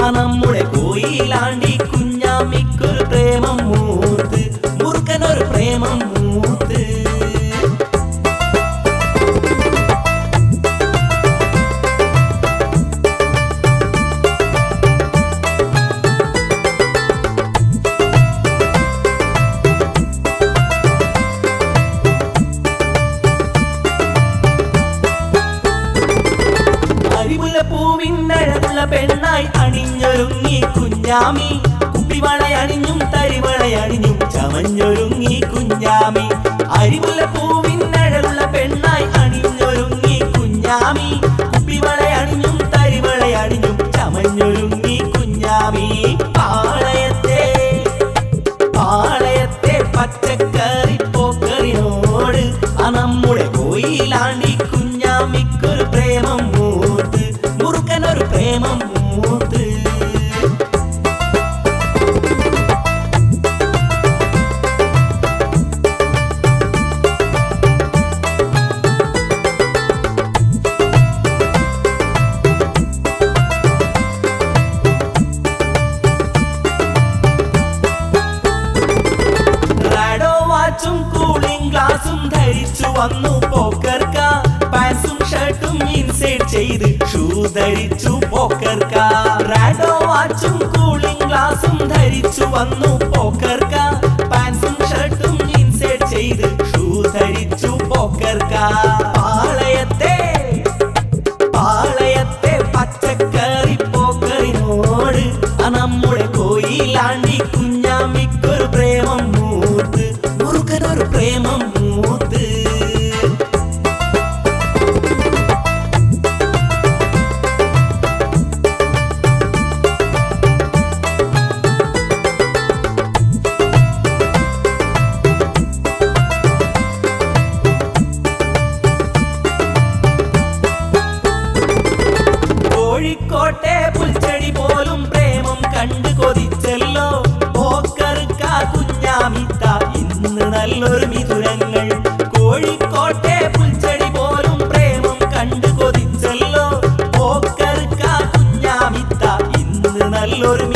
നമ്മുടെ കോയിലാണ്ടി കുഞ്ഞാമിക്കൊരു പ്രേമം മൂത്ത് മുറുക്കനൊരു പ്രേമം മൂത്ത് അരിമുല്ല പൂവിനഴകുള്ള പെണ്ണായി അണിഞ്ഞൊരുങ്ങി കുഞ്ഞാമി കുപ്പിവളയണിഞ്ഞും തരിവളയണിഞ്ഞും ചമഞ്ഞൊരുങ്ങി കുഞ്ഞാമി അരിമുല്ല പൂവിനഴകുള്ള പെണ്ണായി അണിഞ്ഞൊരുങ്ങി കുഞ്ഞാമി കുപ്പിവളയണിഞ്ഞും തരിവളയണിഞ്ഞും ചമഞ്ഞൊരുങ്ങി കുഞ്ഞാമി പാളയത്തെ പാളയത്തെ പച്ചക്കറി പോക്കറിനോട് ആ നമ്മുടെ കോയിലാണ്ടി കുഞ്ഞാമിക്കൊരു പ്രേമം മൂത്ത് മുറുക്കനൊരു പ്രേമം മൂത്ത് റാഡോ വാച്ചും കൂളിംഗ് ഗ്ലാസും ധരിച്ചു വന്നു പോക്കർക്ക പാൻസും ഷർട്ടും ഇൻസൈഡ് ചെയ്ത് ഷൂ ധരിച്ചു പോക്കർക്ക റാഡോ വാച്ചും കൂളിംഗ് ഗ്ലാസും ധരിച്ചു വന്നു പോക്കർക്ക പാൻസും ഷർട്ടും ഇൻസൈഡ് ചെയ്ത് ഷൂ ധരിച്ചു പോക്കർക്ക പാളയത്തെ പാളയത്തെ പച്ചക്കറി പോക്കറിനോട് ആ നമ്മുടെ കോയിലാണ്ടി കുഞ്ഞാമിക്കൊരു പ്രേമം മൂത്ത് മുറുക്കനൊരു പ്രേമം മൂത്ത് കോഴിക്കോട്ടെ പുൽച്ചെടി പോലും പ്രേമം കണ്ടു കൊതിച്ചല്ലോ പോക്കറുക്ക കുഞ്ഞാമിത്ത ഇന്ന് നല്ലൊരു മിഥുരങ്ങൾ കോഴിക്കോട്ടെ പുൽച്ചെടി പോലും പ്രേമം കണ്ടു കൊതിച്ചല്ലോ പോക്കറുക്ക കുഞ്ഞാമിത്ത ഇന്ന് നല്ലൊരു